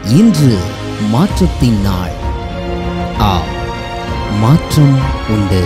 இன்று மாற்றத்தின் நாள் ஆம் மாற்றம் உண்டு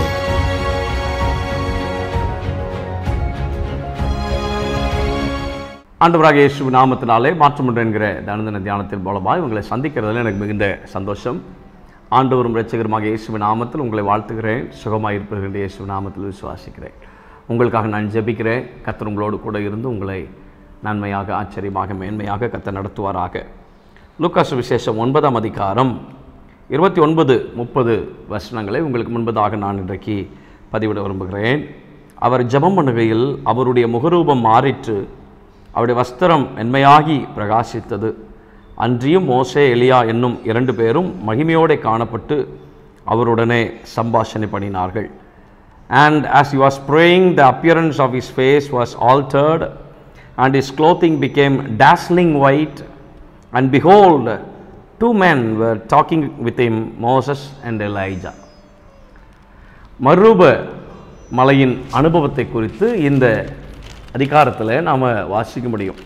ஆண்டவராக இயேசு நாமத்தினாலே மாற்றமுண்டு என்கிற தனந்தன தியானத்தின் மூலமாக உங்களை சந்திக்கிறதுல எனக்கு மிகுந்த சந்தோஷம் ஆண்டவரும் இரட்சகருமாக இயேசுவின் நாமத்தில் உங்களை வாழ்த்துகிறேன் சுகமாக இருப்பீர்கள் என்று இயேசு நாமத்தில் விசுவாசிக்கிறேன் உங்களுக்காக நான் ஜெபிக்கிறேன் கத்தர் உங்களோடு கூட இருந்து உங்களை நன்மையாக ஆச்சரியமாக மேன்மையாக கத்தர் நடத்துவாராக லூக்காசு விசேஷம் ஒன்பதாம் அதிகாரம் இருபத்தி ஒன்பது முப்பது வசனங்களை உங்களுக்கு முன்பதாக நான் இன்றைக்கு பதிவிட விரும்புகிறேன் அவர் ஜெபம் பண்ணுகையில் அவருடைய முகரூபம் மாறிற்று அவருடைய வஸ்திரம் மென்மையாகி பிரகாசித்தது அன்றியும் மோசே எலியா என்னும் இரண்டு பேரும் மகிமையோടെ காணப்பட்டு அவருடனே சம்பாஷணை பண்ணினார்கள் and as he was praying the appearance of his face was altered and his clothing became dazzling white and behold two men were talking with him moses and elijah மறுரூப மலையின் அனுபவத்தை குறித்து இந்த அதிகாரத்தில் நாம் வாசிக்க முடியும்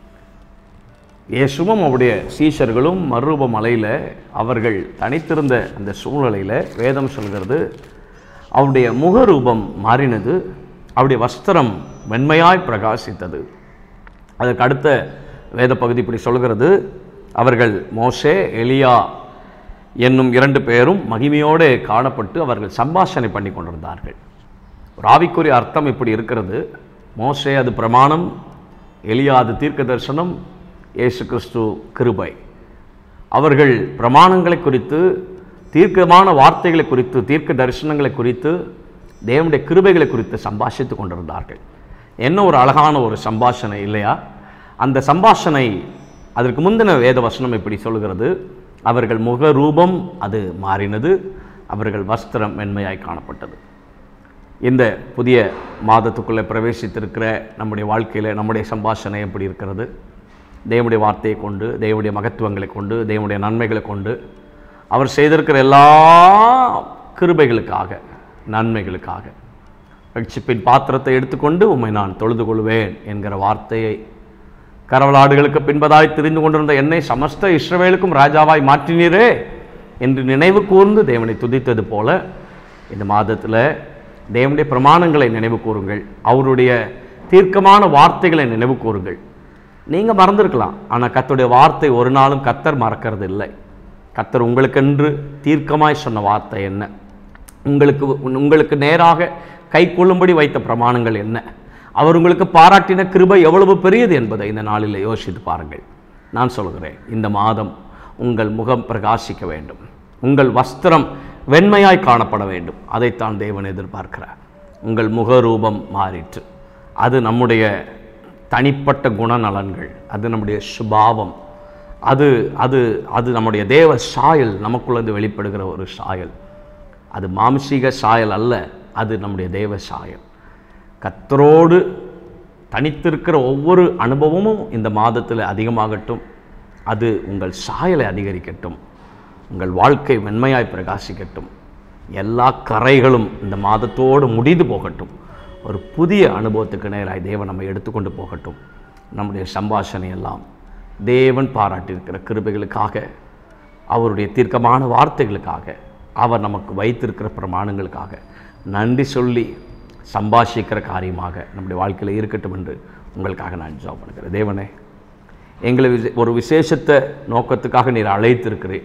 இயேசுவும் அவருடைய சீஷர்களும் மறுரூப மலையில் அவர்கள் தனித்திருந்த அந்த சூழ்நிலையில் வேதம் சொல்கிறது அவருடைய முகரூபம் மாறினது அவருடைய வஸ்திரம் வெண்மையாய் பிரகாசித்தது அதற்கு அடுத்த வேத பகுதி இப்படி சொல்கிறது அவர்கள் மோசே எலியா என்னும் இரண்டு பேரும் மகிமையோடு காணப்பட்டு அவர்கள் சம்பாஷணை பண்ணி கொண்டிருந்தார்கள் ஒரு ஆவிக்குரிய அர்த்தம் இப்படி இருக்கிறது மோசே அது பிரமாணம் எலியா அது தீர்க்க தரிசனம் இயேசு கிறிஸ்து கிருபை அவர்கள் பிரமாணங்களை குறித்து தீர்க்கமான வார்த்தைகளை குறித்து தீர்க்க தரிசனங்களை குறித்து தேவனுடைய கிருபைகளை குறித்து சம்பாஷித்து கொண்டிருந்தார்கள் என்ன ஒரு அழகான ஒரு சம்பாஷணை இல்லையா அந்த சம்பாஷணை அதற்கு முந்தின வேத வசனம் இப்படி சொல்கிறது அவர்கள் முகரூபம் அது மாறினது அவர்கள் வஸ்திரம் மென்மையாய் காணப்பட்டது இந்த புதிய மாதத்துக்குள்ளே பிரவேசித்திருக்கிற நம்முடைய வாழ்க்கையில் நம்முடைய சம்பாஷணை எப்படி இருக்கிறது தேவனுடைய வார்த்தையை கொண்டு தேவனுடைய மகத்துவங்களை கொண்டு தேவனுடைய நன்மைகளை கொண்டு அவர் செய்திருக்கிற எல்லா கிருபைகளுக்காக நன்மைகளுக்காக ரட்சிப்பின் பாத்திரத்தை எடுத்துக்கொண்டு உம்மை நான் தொழுது கொள்வேன் என்கிற வார்த்தையை கரவலாடுகளுக்கு பின்பதாய் தெரிந்து கொண்டிருந்த என்னை சமஸ்த இஸ்ரவேலுக்கும் ராஜாவாய் மாற்றினீரே என்று நினைவு கூர்ந்து தேவனை துதித்தது போல இந்த மாதத்தில் தேவனுடைய பிரமாணங்களை நினைவு கூறுங்கள் அவருடைய தீர்க்கமான வார்த்தைகளை நினைவு கூறுங்கள் நீங்கள் மறந்துருக்கலாம் ஆனால் கத்தருடைய வார்த்தை ஒரு நாளும் கத்தர் மறக்கிறது இல்லை கத்தர் உங்களுக்கென்று தீர்க்கமாய் சொன்ன வார்த்தை என்ன உங்களுக்கு உங்களுக்கு நேராக கை கொள்ளும்படி வைத்த பிரமாணங்கள் என்ன அவர் உங்களுக்கு பாராட்டின கிருபை எவ்வளவு பெரியது என்பதை இந்த நாளில் யோசித்து பாருங்கள் நான் சொல்கிறேன் இந்த மாதம் உங்கள் முகம் பிரகாசிக்க வேண்டும் உங்கள் வஸ்திரம் வெண்மையாய் காணப்பட வேண்டும் அதைத்தான் தேவன் எதிர்பார்க்கிறார் உங்கள் முகரூபம் மாறிற்று அது நம்முடைய தனிப்பட்ட குணநலன்கள் அது நம்முடைய சுபாவம் அது அது அது நம்முடைய தேவ சாயல் நமக்குள்ளது வெளிப்படுகிற ஒரு சாயல் அது மாம்சீக சாயல் அல்ல அது நம்முடைய தேவ சாயல் கத்தரோடு தனித்திருக்கிற ஒவ்வொரு அனுபவமும் இந்த மாதத்தில் அதிகமாகட்டும் அது உங்கள் சாயலை அதிகரிக்கட்டும் உங்கள் வாழ்க்கை வெண்மையாய் பிரகாசிக்கட்டும் எல்லா கரைகளும் இந்த மாதத்தோடு முடிந்து போகட்டும் ஒரு புதிய அனுபவத்துக்கு நேராய் தேவன் நம்மை எடுத்துக்கொண்டு போகட்டும் நம்முடைய சம்பாஷணை எல்லாம் தேவன் பாராட்டியிருக்கிற கிருபைகளுக்காக அவருடைய தீர்க்கமான வார்த்தைகளுக்காக அவர் நமக்கு வைத்திருக்கிற பிரமாணங்களுக்காக நன்றி சொல்லி சம்பாஷிக்கிற காரியமாக நம்முடைய வாழ்க்கையில் இருக்கட்டும் என்று உங்களுக்காக நான் ஜாப் பண்ணுகிறேன் தேவனே எங்களை விசே- ஒரு விசேஷத்த நோக்கத்துக்காக நீர் அழைத்திருக்கிறேன்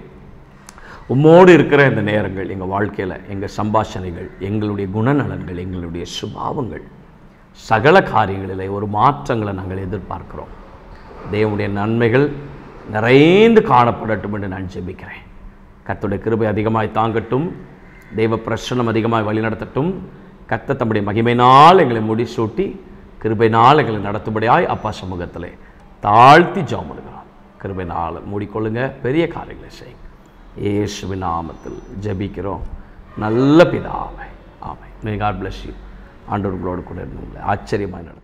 உம்மோடு இருக்கிற இந்த நேரங்கள் எங்கள் வாழ்க்கையில் எங்கள் சம்பாஷணைகள் எங்களுடைய குணநலன்கள் எங்களுடைய சுபாவங்கள் சகல காரியங்களிலே ஒரு மாற்றங்களை நாங்கள் எதிர்பார்க்கிறோம் தேவனுடைய நன்மைகள் நிறைந்து காணப்படட்டும் என்று நான் ஜெபிக்கிறேன் கர்த்தருடைய கிருபை அதிகமாய் தாங்கட்டும் தெய்வ பிரசனம் அதிகமாய் வழிநடத்தட்டும் கர்த்தர் தம்முடைய மகிமையினால் எங்களை முடிசூட்டி கிருபைனால் எங்களை நடத்தும்படியாய் அப்பா சமூகத்திலே தாழ்த்தி ஜெபம் பண்ணுகிறோம் கிருபைனால் மூடிக்கொள்ளுங்க பெரிய காரியங்களை செய்யுங்க இயேசுவின் நாமத்தில் ஜெபிக்கிறோம் நல்ல பிதாவை ஆமை மே காட் bless you ஆண்டவர் உங்களோடு கூட இருந்து உங்களை ஆச்சரியமாய் நடத்தும்